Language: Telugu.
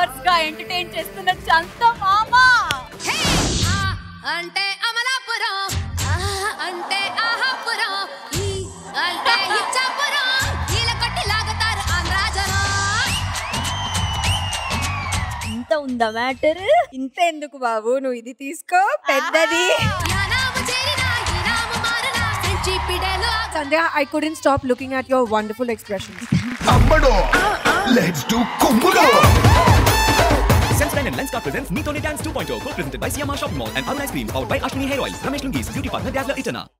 అవర్స్ గా ఎంటర్టైన్ చేస్తున్న చంత మామా హే! ఆ అంటే అమలాపురం ఆ అంటే ఆహాపురం ఈ అంటే ఇచ్చాపురం ఈల కొట్టి లాగుతారు ఆంధ్ర జనం ఇంత ఉందా మ్యాటర్ ఇంత ఎందుకు బాబు నువ్వు ఇది తీసుకో పెద్దది యానాము చేరినా ఈనాము మారినా సెంచి పిడేలు ఆగు Sandhya I couldn't stop looking at your wonderful expressions అమ్మడో లెట్స్ డు కుమ్ముడో Sensodyne and Lenskart presents Meet Only Dance 2.0, co-presented by CMR Shopping Mall and Arun Ice Cream, powered by Ashwini Hair Oil, Ramesh Lungis, Beauty Partner Dazzler Itana.